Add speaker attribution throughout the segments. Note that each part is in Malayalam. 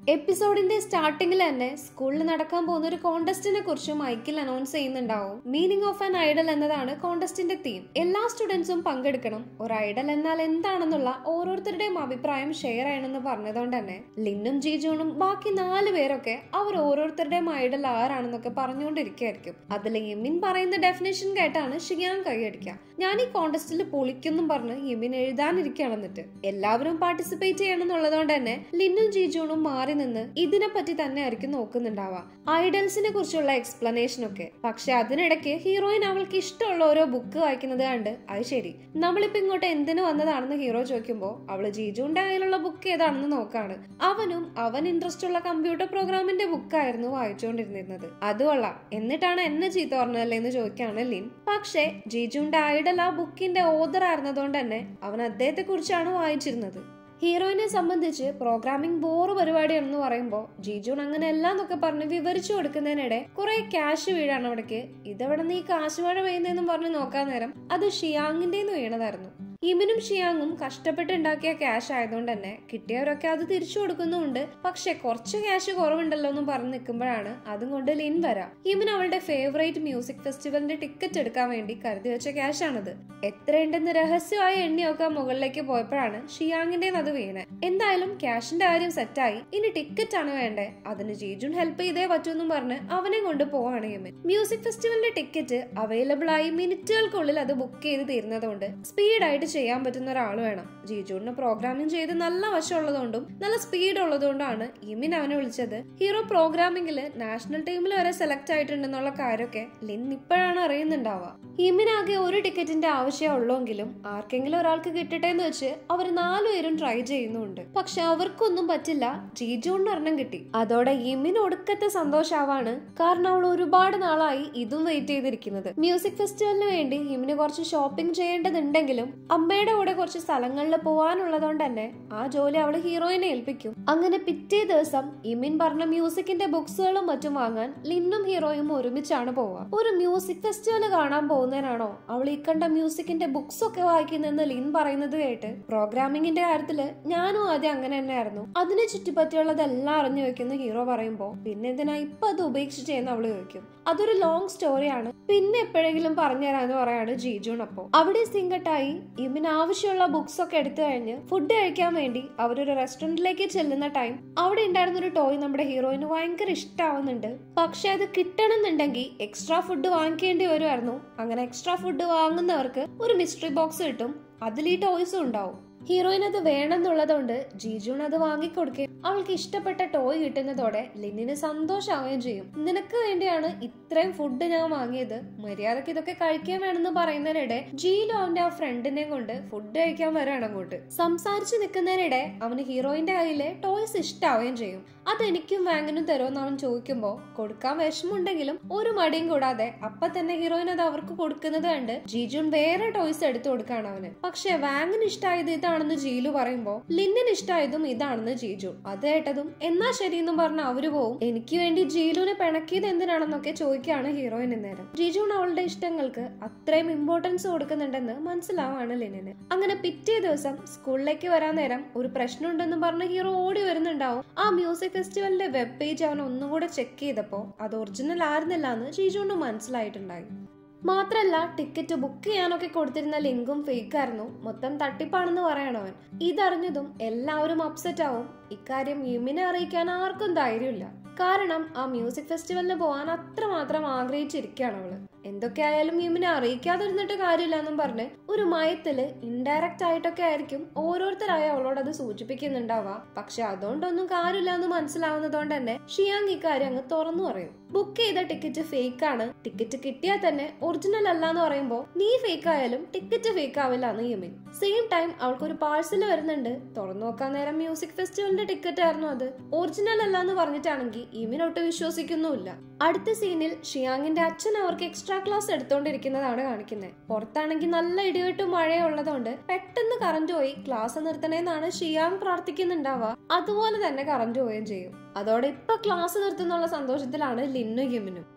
Speaker 1: എപ്പിസോഡിന്റെ സ്റ്റാർട്ടിങ്ങിൽ തന്നെ സ്കൂളിൽ നടക്കാൻ പോകുന്ന ഒരു കോണ്ടസ്റ്റിനെ കുറിച്ച് മൈക്കിൽ അനൗൺസ് ചെയ്യുന്നുണ്ടാവും മീനിങ് ഓഫ് ആൻ ഐഡൽ എന്നതാണ് കോണ്ടസ്റ്റിന്റെ തീം എല്ലാ സ്റ്റുഡൻസും പങ്കെടുക്കണം ഒരു ഐഡൽ എന്നാൽ എന്താണെന്നുള്ള ഓരോരുത്തരുടെയും അഭിപ്രായം ഷെയർ ചെയ്യണമെന്ന് പറഞ്ഞതുകൊണ്ട് തന്നെ ലിന്നും ജീജുണും ബാക്കി നാല് പേരൊക്കെ അവർ ഓരോരുത്തരുടെയും ഐഡൽ ആരാണെന്നൊക്കെ പറഞ്ഞുകൊണ്ടിരിക്കുകയായിരിക്കും അതിൽ യമിൻ പറയുന്ന ഡെഫിനേഷൻ കേട്ടാണ് ഷിയാൻ കൈയടിക്കുക ഞാൻ ഈ കോണ്ടസ്റ്റിൽ പൊളിക്കെന്നും പറഞ്ഞ് യമിൻ എഴുതാനിരിക്കുകയാണ് എന്നിട്ട് എല്ലാവരും പാർട്ടിസിപ്പേറ്റ് ചെയ്യണം എന്നുള്ളതുകൊണ്ട് തന്നെ ലിന്നും ജീജുണും മാറി നിന്ന് ഇതിനെപ്പറ്റി തന്നെ ആയിരിക്കും നോക്കുന്നുണ്ടാവുക ഐഡൽസിനെ കുറിച്ചുള്ള എക്സ്പ്ലനേഷൻ ഒക്കെ പക്ഷെ അതിനിടയ്ക്ക് ഹീറോയിൻ അവൾക്ക് ഇഷ്ടമുള്ള ഓരോ ബുക്ക് വായിക്കുന്നത് കണ്ട് അത് ശരി നമ്മളിപ്പോ ഇങ്ങോട്ട് എന്തിനു വന്നതാണെന്ന് ഹീറോ ചോദിക്കുമ്പോൾ അവള് ജീജുവിന്റെ കയ്യിലുള്ള ബുക്ക് ഏതാണെന്ന് നോക്കാണ് അവനും അവൻ ഇൻട്രസ്റ്റ് ഉള്ള കമ്പ്യൂട്ടർ പ്രോഗ്രാമിന്റെ ബുക്കായിരുന്നു വായിച്ചുകൊണ്ടിരുന്നത് അതുകൊള്ളാം എന്നിട്ടാണ് എന്നെ ചീത്ത പറഞ്ഞല്ലേ എന്ന് ചോദിക്കാണ് ലിൻ പക്ഷേ ജീജുവിന്റെ ഐഡൽ ആ ബുക്കിന്റെ ഓദർ ആയിരുന്നതുകൊണ്ട് തന്നെ അവൻ അദ്ദേഹത്തെ കുറിച്ചാണ് വായിച്ചിരുന്നത് ഹീറോയിനെ സംബന്ധിച്ച് പ്രോഗ്രാമിംഗ് ബോറ് പരിപാടിയാണെന്ന് പറയുമ്പോൾ ജീജൂൺ അങ്ങനെ എല്ലാം എന്നൊക്കെ പറഞ്ഞ് വിവരിച്ചു കൊടുക്കുന്നതിനിടെ കുറെ ക്യാഷ് വീഴാണ് അവിടേക്ക് ഇതെവിടെ നീ കാശ് മഴ പെയ്യുന്നതെന്നും പറഞ്ഞ് നോക്കാൻ നേരം അത് ഷിയാങ്ങിന്റെ വീണതായിരുന്നു ഇമിനും ഷിയാങ്ങും കഷ്ടപ്പെട്ടുണ്ടാക്കിയ ക്യാഷ് ആയതുകൊണ്ട് തന്നെ കിട്ടിയവരൊക്കെ അത് തിരിച്ചു കൊടുക്കുന്നുമുണ്ട് പക്ഷെ കുറച്ച് ക്യാഷ് കുറവുണ്ടല്ലോ എന്നും പറഞ്ഞ് നിൽക്കുമ്പോഴാണ് അതും കൊണ്ട് ലിൻ വരാം ഇമിൻ അവളുടെ ഫേവറേറ്റ് മ്യൂസിക് ഫെസ്റ്റിവലിന്റെ ടിക്കറ്റ് എടുക്കാൻ വേണ്ടി കരുതി വെച്ച ക്യാഷ് ആണത് എത്രയുണ്ടെന്ന് രഹസ്യമായി എണ്ണിയൊക്കെ മുകളിലേക്ക് പോയപ്പോഴാണ് ഷിയാങ്ങിന്റെ അത് വീണ് എന്തായാലും ക്യാഷിന്റെ കാര്യം സെറ്റായി ഇനി ടിക്കറ്റ് ആണ് വേണ്ടേ അതിന് ജീജുൻ ഹെൽപ്പ് ചെയ്തേ പറ്റൂന്നും പറഞ്ഞ് അവനെ കൊണ്ട് പോവാണ് യമിൻ മ്യൂസിക് ഫെസ്റ്റിവലിന്റെ ടിക്കറ്റ് അവൈലബിൾ ആയി മിനിറ്റുകൾക്കുള്ളിൽ അത് ബുക്ക് ചെയ്ത് തീരുന്നതുകൊണ്ട് സ്പീഡായിട്ട് ചെയ്യാൻ പറ്റുന്ന ഒരാൾ വേണം ജീജുവിന് പ്രോഗ്രാമിംഗ് ചെയ്ത് നല്ല വശമുള്ളതുകൊണ്ടും നല്ല സ്പീഡ് ഉള്ളതുകൊണ്ടാണ് ഇമിൻ അവനെ വിളിച്ചത് ഹീറോ പ്രോഗ്രാമിംഗിൽ നാഷണൽ ടീമിൽ വരെ സെലക്ട് ആയിട്ടുണ്ടെന്നുള്ള കാര്യമൊക്കെ ലിൻ ഇപ്പോഴാണ് അറിയുന്നുണ്ടാവുക ഇമിനാകെ ഒരു ടിക്കറ്റിന്റെ ആവശ്യം ഉള്ളെങ്കിലും ആർക്കെങ്കിലും ഒരാൾക്ക് കിട്ടട്ടെ എന്ന് വെച്ച് അവർ നാലുപേരും ട്രൈ ചെയ്യുന്നുണ്ട് പക്ഷെ അവർക്കൊന്നും പറ്റില്ല ജീജുവിന് ഒരെണ്ണം കിട്ടി അതോടെ ഇമിന് ഒടുക്കത്തെ സന്തോഷാവാണ് കാരണം അവൾ ഒരുപാട് നാളായി ഇതും വെയിറ്റ് ചെയ്തിരിക്കുന്നത് മ്യൂസിക് ഫെസ്റ്റിവലിന് വേണ്ടി ഇമിന് കുറച്ച് ഷോപ്പിംഗ് ചെയ്യേണ്ടതുണ്ടെങ്കിലും അമ്മയുടെ കൂടെ കുറച്ച് സ്ഥലങ്ങളിൽ പോവാനുള്ളതുകൊണ്ട് തന്നെ ആ ജോലി അവള് ഹീറോയിനെ ഏൽപ്പിക്കും അങ്ങനെ പിറ്റേ ദിവസം ഇമിൻ പറഞ്ഞ മ്യൂസിക്കിന്റെ ബുക്സുകളും മറ്റും വാങ്ങാൻ ലിന്നും ഹീറോയും ഒരുമിച്ചാണ് പോവുക ഒരു മ്യൂസിക് ഫെസ്റ്റിവൽ കാണാൻ പോകുന്നതിനാണോ അവൾ ഈ കണ്ട മ്യൂസിക്കിന്റെ ബുക്സ് ഒക്കെ വായിക്കുന്നെന്ന് ലിൻ പറയുന്നത് കേട്ട് പ്രോഗ്രാമിംഗിന്റെ കാര്യത്തില് ഞാനും ആദ്യം അങ്ങനെ തന്നെയായിരുന്നു അതിനെ ചുറ്റിപ്പറ്റിയുള്ളതെല്ലാം അറിഞ്ഞു വെക്കുന്ന ഹീറോ പറയുമ്പോ പിന്നെ എന്തിനാ ഇപ്പൊ അത് ഉപേക്ഷിച്ചെന്ന് അവള് ചോദിക്കും അതൊരു ലോങ് സ്റ്റോറിയാണ് പിന്നെ എപ്പോഴെങ്കിലും പറഞ്ഞുതരാന്ന് പറയാണ് ജീജുൺ അപ്പോ അവിടെ സിങ്കട്ടായി ഇമിന് ആവശ്യമുള്ള ബുക്സ് ഒക്കെ എടുത്തു കഴിഞ്ഞ് ഫുഡ് കഴിക്കാൻ വേണ്ടി അവരൊരു റെസ്റ്റോറന്റിലേക്ക് ചെല്ലുന്ന ടൈം അവിടെ ഉണ്ടായിരുന്ന ഒരു ടോയ് നമ്മുടെ ഹീറോയിന് ഭയങ്കര ഇഷ്ടാവുന്നുണ്ട് പക്ഷെ അത് കിട്ടണമെന്നുണ്ടെങ്കിൽ എക്സ്ട്രാ ഫുഡ് വാങ്ങിക്കേണ്ടി വരുമായിരുന്നു അങ്ങനെ എക്സ്ട്രാ ഫുഡ് വാങ്ങുന്നവർക്ക് ഒരു മിസ്റ്ററി ബോക്സ് കിട്ടും അതിൽ ഈ ടോയ്സും ഉണ്ടാവും ഹീറോയിൻ അത് വേണമെന്നുള്ളതുകൊണ്ട് ജീജുൺ അത് വാങ്ങിക്കൊടുക്കുകയും അവൾക്ക് ഇഷ്ടപ്പെട്ട ടോയ് കിട്ടുന്നതോടെ ലിന്നിന് സന്തോഷമാവുകയും ചെയ്യും നിനക്ക് വേണ്ടിയാണ് ഇത്രയും ഫുഡ് ഞാൻ വാങ്ങിയത് മര്യാദക്ക് ഇതൊക്കെ കഴിക്കാൻ വേണമെന്ന് പറയുന്നതിനിടെ ജീലു അവന്റെ ആ ഫ്രണ്ടിനെ കൊണ്ട് ഫുഡ് കഴിക്കാൻ വരാണ് അങ്ങോട്ട് സംസാരിച്ചു നിൽക്കുന്നതിനിടെ അവന് ഹീറോയിന്റെ കയ്യിലെ ടോയ്സ് ഇഷ്ടാവുകയും ചെയ്യും അത് എനിക്കും വാങ്ങിനും തരുമെന്ന് അവൻ ചോദിക്കുമ്പോൾ കൊടുക്കാൻ വിഷമുണ്ടെങ്കിലും ഒരു മടിയും കൂടാതെ അപ്പൊ തന്നെ ഹീറോയിൻ അത് അവർക്ക് കൊടുക്കുന്നത് കണ്ട് ജീജുൻ വേറെ ടോയ്സ് എടുത്തു കൊടുക്കാണ് അവന് പക്ഷെ വാങ്ങിന് ഇഷ്ടമായത് ഇതാണെന്ന് ജീലു പറയുമ്പോ ലിന്നിന് ഇഷ്ടമായതും ഇതാണെന്ന് ജീജു അത് കേട്ടതും എന്നാ ശരി എന്നും പറഞ്ഞ അവര് പോവും എനിക്ക് വേണ്ടി ജീലുവിനെ പിണക്കിയത് എന്തിനാണെന്നൊക്കെ ചോദിക്കുകയാണ് ഹീറോയിൻ നേരം ജീജുൺ അവളുടെ ഇഷ്ടങ്ങൾക്ക് അത്രയും ഇമ്പോർട്ടൻസ് കൊടുക്കുന്നുണ്ടെന്ന് മനസ്സിലാവാണ് ലിനിന് അങ്ങനെ പിറ്റേ ദിവസം സ്കൂളിലേക്ക് വരാൻ നേരം ഒരു പ്രശ്നമുണ്ടെന്ന് പറഞ്ഞ ഹീറോ ഓടി വരുന്നുണ്ടാവും ആ മ്യൂസിക് ഫെസ്റ്റിവലിന്റെ വെബ് പേജ് അവൻ ഒന്നുകൂടെ ചെക്ക് ചെയ്തപ്പോൾ അത് ഒറിജിനൽ ആയിരുന്നില്ല എന്ന് ഷീജുണ്ട് മനസ്സിലായിട്ടുണ്ടായി മാത്രല്ല ടിക്കറ്റ് ബുക്ക് ചെയ്യാനൊക്കെ കൊടുത്തിരുന്ന ലിങ്കും ഫേക്ക് ആയിരുന്നു മൊത്തം തട്ടിപ്പാണെന്ന് പറയണവൻ ഇതറിഞ്ഞതും എല്ലാവരും അപ്സെറ്റ് ആവും ഇക്കാര്യം യുമിനെ അറിയിക്കാൻ ആർക്കും ധൈര്യമില്ല കാരണം ആ മ്യൂസിക് ഫെസ്റ്റിവലിന് പോകാൻ അത്രമാത്രം ആഗ്രഹിച്ചിരിക്കുകയാണ് അവള് എന്തൊക്കെ ആയാലും യുമിനെ അറിയിക്കാതിരുന്നിട്ട് കാര്യമില്ല എന്നും പറഞ്ഞ് ഒരു മയത്തില് ഇൻഡയറക്റ്റ് ആയിട്ടൊക്കെ ആയിരിക്കും ഓരോരുത്തരായി അവളോട് അത് സൂചിപ്പിക്കുന്നുണ്ടാവുക പക്ഷെ അതുകൊണ്ടൊന്നും കാര്യമില്ല എന്ന് മനസ്സിലാവുന്നതുകൊണ്ട് തന്നെ ഷിയാങ് ഇക്കാര്യം അങ്ങ് തുറന്നു പറയും ബുക്ക് ചെയ്ത ടിക്കറ്റ് ഫേക്ക് ആണ് ടിക്കറ്റ് കിട്ടിയാൽ തന്നെ ഒറിജിനൽ അല്ല എന്ന് പറയുമ്പോൾ നീ ഫേക്ക് ആയാലും ടിക്കറ്റ് ഫേക്ക് ആവില്ല എന്ന് യുമിൻ സെയിം ടൈം അവൾക്ക് ഒരു പാഴ്സൽ വരുന്നുണ്ട് തുറന്നു നോക്കാൻ നേരം മ്യൂസിക് ഫെസ്റ്റിവലിന്റെ ടിക്കറ്റ് ആയിരുന്നു അത് ഒറിജിനൽ അല്ല എന്ന് പറഞ്ഞിട്ടാണെങ്കിൽ ഇമിൻ ഒട്ട് വിശ്വസിക്കുന്നുമില്ല അടുത്ത സീനിൽ ഷിയാങ്ങിന്റെ അച്ഛൻ അവർക്ക് എക്സ്ട്രാ ക്ലാസ് എടുത്തോണ്ടിരിക്കുന്നതാണ് കാണിക്കുന്നത് പുറത്താണെങ്കിൽ നല്ല ഇടിവെട്ടും മഴയുള്ളതുകൊണ്ട് പെട്ടെന്ന് കറണ്ട് പോയി ക്ലാസ് നിർത്തണേന്നാണ് ഷിയാങ് പ്രാർത്ഥിക്കുന്നുണ്ടാവുക അതുപോലെ തന്നെ കറണ്ട് പോവുകയും ചെയ്യും അതോടെ ഇപ്പൊ ക്ലാസ് നിർത്തുന്നുള്ള സന്തോഷത്തിലാണ് ലിന്നും യുമിനും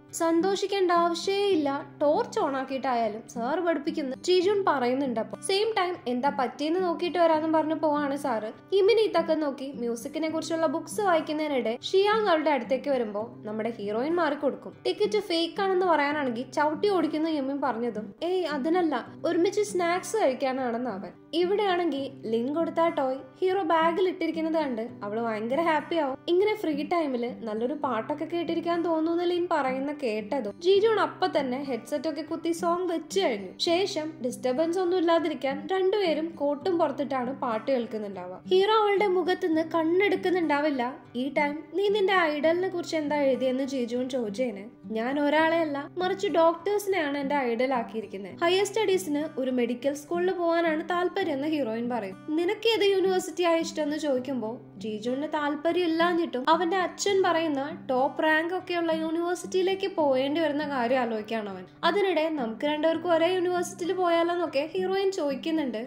Speaker 1: സന്തോഷിക്കേണ്ട ആവശ്യമേ ഇല്ല ടോർച്ച് ഓൺ ആക്കിയിട്ടായാലും സാർ പഠിപ്പിക്കുന്ന ജിജുൻ പറയുന്നുണ്ട് അപ്പൊ സെയിം ടൈം എന്താ പറ്റിയെന്ന് നോക്കിയിട്ട് വരാന്നും പറഞ്ഞു പോവാണ് സാറ് ഇമിനി തക്ക നോക്കി മ്യൂസിക്കിനെ കുറിച്ചുള്ള ബുക്സ് വായിക്കുന്നതിനിടെ ഷിയാങ് അവളുടെ അടുത്തേക്ക് വരുമ്പോ നമ്മുടെ ഹീറോയിൻ മാറി കൊടുക്കും ടിക്കറ്റ് ഫേക്ക് ആണെന്ന് പറയാനാണെങ്കിൽ ചവിട്ടി ഓടിക്കുന്ന യമ്മിൻ പറഞ്ഞതും ഏയ് അതിനല്ല ഒരുമിച്ച് സ്നാക്സ് കഴിക്കാനാണെന്ന് അവൻ ഇവിടെയാണെങ്കിൽ ലിങ്ക് കൊടുത്ത ടോയ് ഹീറോ ബാഗിൽ ഇട്ടിരിക്കുന്നത് കണ്ട് അവള് ഭയങ്കര ഹാപ്പി ആവും ഇങ്ങനെ ഫ്രീ ടൈമില് നല്ലൊരു പാട്ടൊക്കെ കേട്ടിരിക്കാൻ തോന്നുന്ന ലിൻ പറയുന്ന കേട്ടതും ജിജോൺ അപ്പൊ തന്നെ ഹെഡ്സെറ്റ് ഒക്കെ കുത്തി സോങ് വെച്ച് കഴിഞ്ഞു ശേഷം ഡിസ്റ്റർബൻസ് ഒന്നും ഇല്ലാതിരിക്കാൻ രണ്ടുപേരും കോട്ടും പുറത്തിട്ടാണ് പാട്ട് കേൾക്കുന്നുണ്ടാവുക ഹീറോ അവളുടെ മുഖത്തുനിന്ന് കണ്ണെടുക്കുന്നുണ്ടാവില്ല ഈ ടൈം നീ നിന്റെ ഐഡലിനെ കുറിച്ച് എന്താ എഴുതിയെന്ന് ജിജോൺ ചോദിച്ചേന് ഞാൻ ഒരാളെ അല്ല മറിച്ച് ഡോക്ടേഴ്സിനെയാണ് എന്റെ ഐഡൽ ആക്കിയിരിക്കുന്നത് ഹയർ സ്റ്റഡീസിന് ഒരു മെഡിക്കൽ സ്കൂളിൽ പോകാനാണ് താല്പര്യം എന്ന് ഹീറോയിൻ പറയും നിനക്ക് ഏത് യൂണിവേഴ്സിറ്റി ആയ ഇഷ്ടം എന്ന് ചോദിക്കുമ്പോൾ ജീജുവിന് താല്പര്യം ഇല്ലാഞ്ഞിട്ടും അവന്റെ അച്ഛൻ പറയുന്ന ടോപ്പ് റാങ്ക് ഒക്കെയുള്ള യൂണിവേഴ്സിറ്റിയിലേക്ക് പോയേണ്ടി വരുന്ന കാര്യം ആലോചിക്കാണ് അവൻ അതിനിടെ നമുക്ക് രണ്ടുപേർക്കും ഒരേ യൂണിവേഴ്സിറ്റിയിൽ പോയാലോന്നൊക്കെ ഹീറോയിൻ ചോദിക്കുന്നുണ്ട്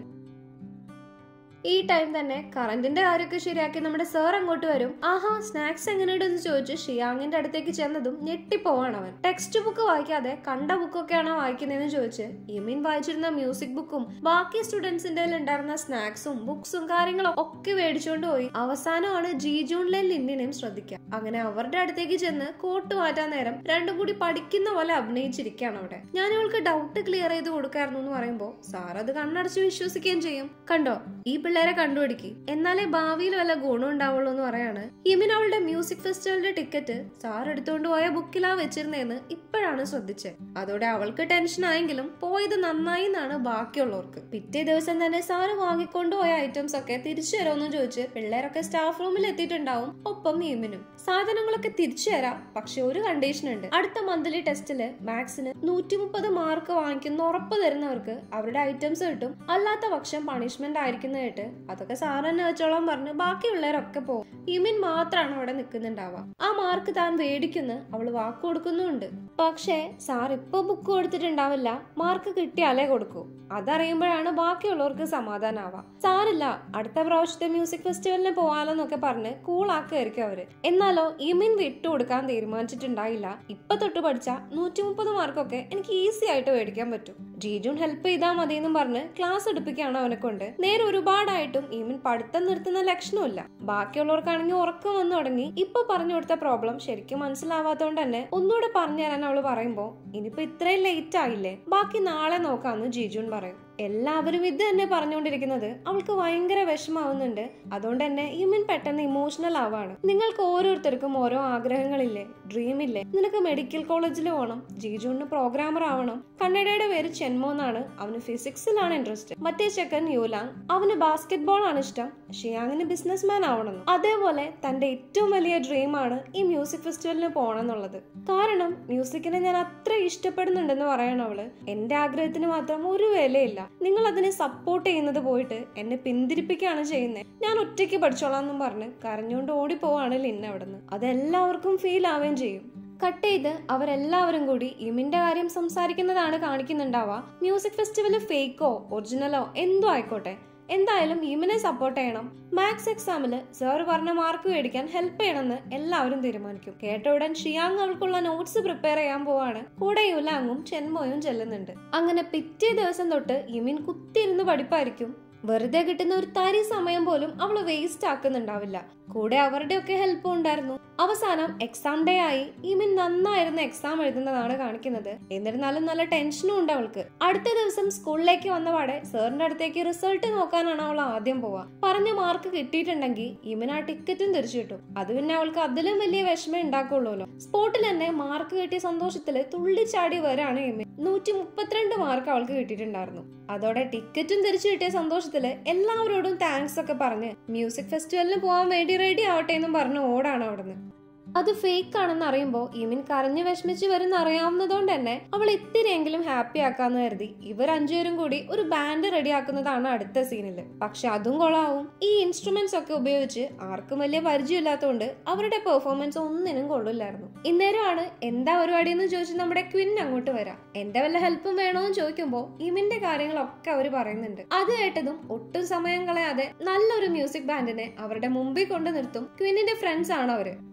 Speaker 1: ഈ ടൈം തന്നെ കറന്റിന്റെ കാര്യമൊക്കെ ശരിയാക്കി നമ്മുടെ സാർ അങ്ങോട്ട് വരും ആഹാ സ്നാക്സ് എങ്ങനെയുണ്ടെന്ന് ചോദിച്ച് ഷിയാങ്ങിന്റെ അടുത്തേക്ക് ചെന്നതും ഞെട്ടിപ്പോവാണ് അവൻ ടെക്സ്റ്റ് ബുക്ക് വായിക്കാതെ കണ്ട ബുക്കൊക്കെയാണോ വായിക്കുന്നതെന്ന് ചോദിച്ച് യമീൻ വായിച്ചിരുന്ന മ്യൂസിക് ബുക്കും ബാക്കി സ്റ്റുഡൻസിന്റെ ഉണ്ടായിരുന്ന സ്നാക്സും ബുക്സും കാര്യങ്ങളും ഒക്കെ മേടിച്ചുകൊണ്ട് പോയി അവസാനമാണ് ജി ജൂണിലെ ലിന്നിനെയും ശ്രദ്ധിക്കുക അങ്ങനെ അവരുടെ അടുത്തേക്ക് ചെന്ന് കോട്ട് മാറ്റാൻ നേരം രണ്ടും കൂടി പഠിക്കുന്ന പോലെ അഭിനയിച്ചിരിക്കുകയാണ് അവിടെ ഞാൻ ഇവൾക്ക് ഡൗട്ട് ക്ലിയർ ചെയ്ത് കൊടുക്കായിരുന്നു എന്ന് പറയുമ്പോൾ സാർ അത് കണ്ണടച്ച് വിശ്വസിക്കുകയും ചെയ്യും കണ്ടോ ഈ പിള്ളേരെ കണ്ടുപിടിക്കി എന്നാലേ ഭാവിയിൽ വല്ല ഗുണം ഉണ്ടാവുള്ളൂ എന്ന് പറയാണ് ഹിമിൻ അവളുടെ മ്യൂസിക് ഫെസ്റ്റിവലിന്റെ ടിക്കറ്റ് സാർ എടുത്തുകൊണ്ട് പോയ ബുക്കിലാ വെച്ചിരുന്നതെന്ന് ഇപ്പോഴാണ് ശ്രദ്ധിച്ചത് അതോടെ അവൾക്ക് ടെൻഷൻ ആയെങ്കിലും പോയത് നന്നായി എന്നാണ് ബാക്കിയുള്ളവർക്ക് പിറ്റേ ദിവസം തന്നെ സാറ് വാങ്ങിക്കൊണ്ടുപോയ ഐറ്റംസ് ഒക്കെ തിരിച്ചു തരുമെന്ന് ചോദിച്ച് പിള്ളേരൊക്കെ സ്റ്റാഫ് റൂമിൽ എത്തിയിട്ടുണ്ടാവും ഒപ്പം ഹിമിനും സാധനങ്ങളൊക്കെ തിരിച്ചു തരാം പക്ഷെ ഒരു കണ്ടീഷൻ ഉണ്ട് അടുത്ത മന്ത്ലി ടെസ്റ്റില് മാത്സിന് നൂറ്റി മുപ്പത് മാർക്ക് വാങ്ങിക്കുന്ന ഉറപ്പ് തരുന്നവർക്ക് അവരുടെ ഐറ്റംസ് കിട്ടും അല്ലാത്ത പക്ഷം പണിഷ്മെന്റ് ആയിരിക്കുന്നതായിട്ട് അതൊക്കെ സാർ തന്നെ വെച്ചോളാൻ പറഞ്ഞ് ബാക്കിയുള്ളവരൊക്കെ പോകും ഇമിൻ മാത്രമാണ് അവിടെ നിൽക്കുന്നുണ്ടാവുക ആ മാർക്ക് താൻ മേടിക്കുന്ന അവള് വാക്ക് കൊടുക്കുന്നുണ്ട് പക്ഷേ സാർ ഇപ്പൊ ബുക്ക് കൊടുത്തിട്ടുണ്ടാവില്ല മാർക്ക് കിട്ടിയാലേ കൊടുക്കൂ അതറിയുമ്പോഴാണ് ബാക്കിയുള്ളവർക്ക് സമാധാനാവാം സാറില്ല അടുത്ത പ്രാവശ്യത്തെ മ്യൂസിക് ഫെസ്റ്റിവലിന് പോവാലോന്നൊക്കെ പറഞ്ഞ് കൂളാക്കുമായിരിക്കും അവര് എന്നാലോ ഇമിൻ വിട്ടുകൊടുക്കാൻ തീരുമാനിച്ചിട്ടുണ്ടായില്ല ഇപ്പൊ തൊട്ട് പഠിച്ച നൂറ്റി മുപ്പത് മാർക്കൊക്കെ എനിക്ക് ഈസി ആയിട്ട് മേടിക്കാൻ പറ്റും ജീജുൻ ഹെൽപ്പ് ചെയ്താൽ മതി എന്നും പറഞ്ഞ് ക്ലാസ് എടുപ്പിക്കുകയാണ് അവനെ കൊണ്ട് നേരെ ഒരുപാടായിട്ടും ഈമിൻ പഠിത്തം നിർത്തുന്ന ലക്ഷണമില്ല ബാക്കിയുള്ളവർക്കാണെങ്കിൽ ഉറക്കം വന്നു തുടങ്ങി ഇപ്പൊ പറഞ്ഞു കൊടുത്ത പ്രോബ്ലം ശരിക്കും മനസ്സിലാവാത്തോണ്ട് തന്നെ ഒന്നുകൂടെ പറഞ്ഞു തരാൻ അവള് പറയുമ്പോ ഇനിയിപ്പോ ഇത്രയും ലേറ്റ് ആയില്ലേ ബാക്കി നാളെ നോക്കാന്ന് ജീജുൻ പറയും എല്ലാവരും ഇത് തന്നെ പറഞ്ഞുകൊണ്ടിരിക്കുന്നത് അവൾക്ക് ഭയങ്കര വിഷമാവുന്നുണ്ട് അതുകൊണ്ട് തന്നെ ഇമിൻ പെട്ടെന്ന് ഇമോഷണൽ ആവാണ് നിങ്ങൾക്ക് ഓരോരുത്തർക്കും ഓരോ ആഗ്രഹങ്ങളില്ലേ ഡ്രീം ഇല്ലേ നിനക്ക് മെഡിക്കൽ കോളേജിൽ പോകണം ജീജുവിന് പ്രോഗ്രാമർ ആവണം കന്നഡയുടെ പേര് ചെന്മോ എന്നാണ് അവന് ഫിസിക്സിലാണ് ഇൻട്രസ്റ്റ് മറ്റേ ചെക്കൻ യുലാങ് അവന് ബാസ്കറ്റ് ബോൾ ആണ് ഇഷ്ടം ഷിയാങ്ങിന് ബിസിനസ് മാൻ ആവണമെന്ന് അതേപോലെ തന്റെ ഏറ്റവും വലിയ ഡ്രീമാണ് ഈ മ്യൂസിക് ഫെസ്റ്റിവലിന് പോകണം എന്നുള്ളത് കാരണം മ്യൂസിക്കിനെ ഞാൻ അത്ര ഇഷ്ടപ്പെടുന്നുണ്ടെന്ന് പറയണം അവള് എന്റെ ആഗ്രഹത്തിന് മാത്രം ഒരു വിലയില്ല നിങ്ങൾ അതിനെ സപ്പോർട്ട് ചെയ്യുന്നത് പോയിട്ട് എന്നെ പിന്തിരിപ്പിക്കുകയാണ് ചെയ്യുന്നത് ഞാൻ ഒറ്റയ്ക്ക് പഠിച്ചോളാം എന്നും പറഞ്ഞ് കരഞ്ഞുകൊണ്ട് ഓടിപ്പോവാണ് ലിന്ന അവിടുന്ന് അതെല്ലാവർക്കും ഫീൽ ആവുകയും ചെയ്യും കട്ട് ചെയ്ത് അവരെല്ലാവരും കൂടി ഇമിന്റെ കാര്യം സംസാരിക്കുന്നതാണ് കാണിക്കുന്നുണ്ടാവുക മ്യൂസിക് ഫെസ്റ്റിവൽ ഫേക്കോ ഒറിജിനലോ എന്തോ ആയിക്കോട്ടെ എന്തായാലും ഇമിനെ സപ്പോർട്ട് ചെയ്യണം മാത്സ് എക്സാമിൽ സാർ പറഞ്ഞ മാർക്ക് മേടിക്കാൻ ഹെൽപ്പ് ചെയ്യണമെന്ന് എല്ലാവരും തീരുമാനിക്കും കേട്ട ഉടൻ ഷിയാങ് അവൾക്കുള്ള നോട്ട്സ് പ്രിപ്പയർ ചെയ്യാൻ പോവാണ് കൂടെ യുലാങ്ങും ചെന്മോയും ചെല്ലുന്നുണ്ട് അങ്ങനെ പിറ്റേ ദിവസം തൊട്ട് ഇമിൻ കുത്തിയിരുന്ന് പഠിപ്പായിരിക്കും വെറുതെ കിട്ടുന്ന ഒരു തരി സമയം പോലും അവള് വേസ്റ്റ് ആക്കുന്നുണ്ടാവില്ല കൂടെ അവരുടെയൊക്കെ ഹെൽപ്പും ഉണ്ടായിരുന്നു അവസാനം എക്സാം ഡേ ആയി ഇമിൻ നന്നായിരുന്നു എക്സാം എഴുതുന്നതാണ് കാണിക്കുന്നത് എന്നിരുന്നാലും നല്ല ടെൻഷനും ഉണ്ട് അവൾക്ക് അടുത്ത ദിവസം സ്കൂളിലേക്ക് വന്നപാടെ സാറിന്റെ അടുത്തേക്ക് റിസൾട്ട് നോക്കാനാണ് അവൾ ആദ്യം പോവാ പറഞ്ഞ മാർക്ക് കിട്ടിയിട്ടുണ്ടെങ്കിൽ ഇമിൻ ആ ടിക്കറ്റും തിരിച്ചു കിട്ടും അത് പിന്നെ അവൾക്ക് അതിലും വലിയ വിഷമം ഉണ്ടാക്കുള്ളൂല്ലോ സ്പോട്ടിൽ തന്നെ മാർക്ക് കിട്ടിയ സന്തോഷത്തില് തുള്ളിച്ചാടി വരാണ് ഇമിൻ നൂറ്റി മുപ്പത്തിരണ്ട് മാർക്ക് അവൾക്ക് കിട്ടിയിട്ടുണ്ടായിരുന്നു അതോടെ ടിക്കറ്റും തിരിച്ചു കിട്ടിയ സന്തോഷത്തില് എല്ലാവരോടും താങ്ക്സ് ഒക്കെ പറഞ്ഞ് മ്യൂസിക് ഫെസ്റ്റിവലിന് പോകാൻ വേണ്ടി റെഡി ആവട്ടെ എന്നും പറഞ്ഞ് ഓടാണ് അവിടുന്ന് അത് ഫേക്ക് ആണെന്ന് അറിയുമ്പോൾ ഇമിൻ കരഞ്ഞു വിഷമിച്ച് വരുന്ന അറിയാവുന്നതുകൊണ്ട് തന്നെ അവൾ ഇത്തിരിയെങ്കിലും ഹാപ്പി ആക്കാന്ന് കരുതി ഇവർ അഞ്ചുപേരും കൂടി ഒരു ബാൻഡ് റെഡിയാക്കുന്നതാണ് അടുത്ത സീനില് പക്ഷെ അതും കൊള്ളാവും ഈ ഇൻസ്ട്രുമെന്റ്സ് ഒക്കെ ഉപയോഗിച്ച് ആർക്കും വലിയ പരിചയമില്ലാത്തതുകൊണ്ട് അവരുടെ പെർഫോമൻസ് ഒന്നിനും കൊള്ളില്ലായിരുന്നു ഇന്നേരമാണ് എന്താ പരിപാടി എന്ന് ചോദിച്ച് നമ്മുടെ ക്വിൻ അങ്ങോട്ട് വരാം എന്റെ വല്ല ഹെൽപ്പും വേണോന്ന് ചോദിക്കുമ്പോൾ ഇമിന്റെ കാര്യങ്ങളൊക്കെ അവർ പറയുന്നുണ്ട് അത് കേട്ടതും ഒട്ടും സമയം കളയാതെ നല്ലൊരു മ്യൂസിക് ബാൻഡിനെ അവരുടെ മുമ്പിൽ കൊണ്ടു നിർത്തും ക്വിന്നിന്റെ ഫ്രണ്ട്സ് ആണ് അവര്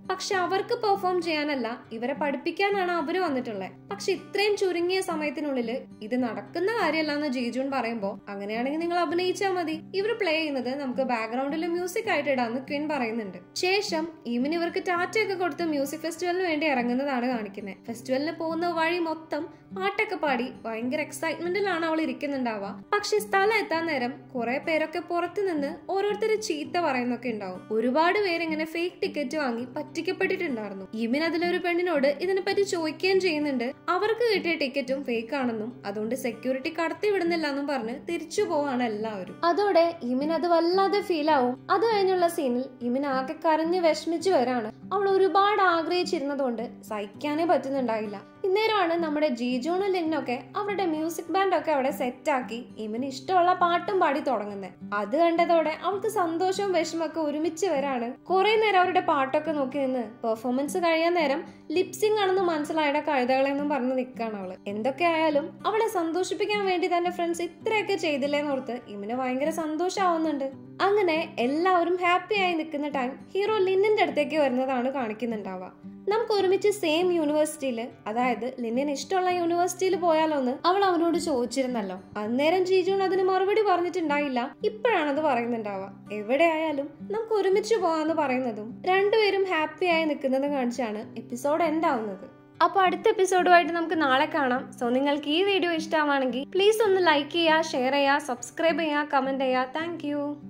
Speaker 1: പക്ഷെ അവർക്ക് പെർഫോം ചെയ്യാനല്ല ഇവരെ പഠിപ്പിക്കാനാണ് അവര് വന്നിട്ടുള്ളത് പക്ഷെ ഇത്രയും ചുരുങ്ങിയ സമയത്തിനുള്ളിൽ ഇത് നടക്കുന്ന കാര്യമല്ല എന്ന് ജീജുൻ പറയുമ്പോൾ അങ്ങനെയാണെങ്കിൽ നിങ്ങൾ അഭിനയിച്ചാൽ മതി ഇവർ പ്ലേ ചെയ്യുന്നത് നമുക്ക് ബാക്ക്ഗ്രൗണ്ടിൽ മ്യൂസിക് ആയിട്ട് ഇടാന്ന് ക്വിൻ പറയുന്നുണ്ട് ശേഷം ഈമിന് ഇവർക്ക് ടാറ്റയൊക്കെ കൊടുത്ത് മ്യൂസിക് ഫെസ്റ്റിവലിന് വേണ്ടി ഇറങ്ങുന്നതാണ് കാണിക്കുന്നത് ഫെസ്റ്റിവലിന് പോകുന്ന വഴി മൊത്തം പാട്ടൊക്കെ പാടി ഭയങ്കര എക്സൈറ്റ്മെന്റിലാണ് അവൾ ഇരിക്കുന്നുണ്ടാവുക പക്ഷെ സ്ഥലം എത്താൻ നേരം കുറെ പേരൊക്കെ പുറത്തു നിന്ന് ഓരോരുത്തർ ചീത്ത പറയുന്നൊക്കെ ഉണ്ടാവും ഒരുപാട് പേര് ഇങ്ങനെ ഫേക്ക് ടിക്കറ്റ് വാങ്ങി പറ്റിക്കപ്പെട്ടിട്ടുണ്ടായിരുന്നു ഈമിൻ അതിലൊരു പെണ്ണിനോട് ഇതിനെപ്പറ്റി ചോദിക്കുകയും ചെയ്യുന്നുണ്ട് അവർക്ക് കിട്ടിയ ടിക്കറ്റും ഫേക്ക് ആണെന്നും അതുകൊണ്ട് സെക്യൂരിറ്റി കടത്തി വിടുന്നില്ല എന്നും പറഞ്ഞ് തിരിച്ചു പോവാണ് എല്ലാവരും അതോടെ ഈമിൻ അത് വല്ലാതെ ഫീൽ ആവും അത് കഴിഞ്ഞുള്ള സീനിൽ ഈമിൻ ആകെ കരഞ്ഞ് വിഷമിച്ചു വരാണ് അവൾ ഒരുപാട് ആഗ്രഹിച്ചിരുന്നതുകൊണ്ട് സഹിക്കാനേ പറ്റുന്നുണ്ടായില്ല ഇന്നേരമാണ് നമ്മുടെ ജീജോണും ലിന്നൊക്കെ അവരുടെ മ്യൂസിക് ബാൻഡ് ഒക്കെ അവിടെ സെറ്റാക്കി ഇവന് ഇഷ്ടമുള്ള പാട്ടും പാടി തുടങ്ങുന്നത് അത് കണ്ടതോടെ അവൾക്ക് സന്തോഷവും വിഷമൊക്കെ ഒരുമിച്ച് വരാണ് കുറെ നേരം അവരുടെ പാട്ടൊക്കെ നോക്കി നിന്ന് പെർഫോമൻസ് കഴിയാൻ നേരം ലിപ്സിംഗ് ആണെന്ന് മനസ്സിലായുടെ കഴുതകളെന്നും പറഞ്ഞ് നിൽക്കാണ് അവള് എന്തൊക്കെ ആയാലും അവളെ സന്തോഷിപ്പിക്കാൻ വേണ്ടി തന്റെ ഫ്രണ്ട്സ് ഇത്രയൊക്കെ ചെയ്തില്ലേന്നോർത്ത് ഇവന് ഭയങ്കര സന്തോഷമാവുന്നുണ്ട് അങ്ങനെ എല്ലാവരും ഹാപ്പി ആയി നിൽക്കുന്ന ടൈം ഹീറോ ലിന്നിന്റെ അടുത്തേക്ക് വരുന്നതാണ് കാണിക്കുന്നുണ്ടാവുക നമുക്ക് ഒരുമിച്ച് സെയിം യൂണിവേഴ്സിറ്റിയിൽ അതായത് ലിന്നിന് ഇഷ്ടമുള്ള യൂണിവേഴ്സിറ്റിയിൽ പോയാലോ എന്ന് അവൾ അവനോട് ചോദിച്ചിരുന്നല്ലോ അന്നേരം ജീജുൺ അതിന് മറുപടി പറഞ്ഞിട്ടുണ്ടായില്ല ഇപ്പോഴാണ് അത് പറയുന്നുണ്ടാവുക എവിടെയായാലും നമുക്ക് ഒരുമിച്ച് പോകാന്ന് പറയുന്നതും രണ്ടുപേരും ഹാപ്പി ആയി നിൽക്കുന്നതും കാണിച്ചാണ് എപ്പിസോഡ് എൻഡ് ആവുന്നത് അപ്പോൾ അടുത്ത എപ്പിസോഡുമായിട്ട് നമുക്ക് നാളെ കാണാം സോ നിങ്ങൾക്ക് ഈ വീഡിയോ ഇഷ്ടമാണെങ്കിൽ പ്ലീസ് ഒന്ന് ലൈക്ക് ചെയ്യുക ഷെയർ ചെയ്യുക സബ്സ്ക്രൈബ് ചെയ്യുക കമൻറ്റ് ചെയ്യുക താങ്ക്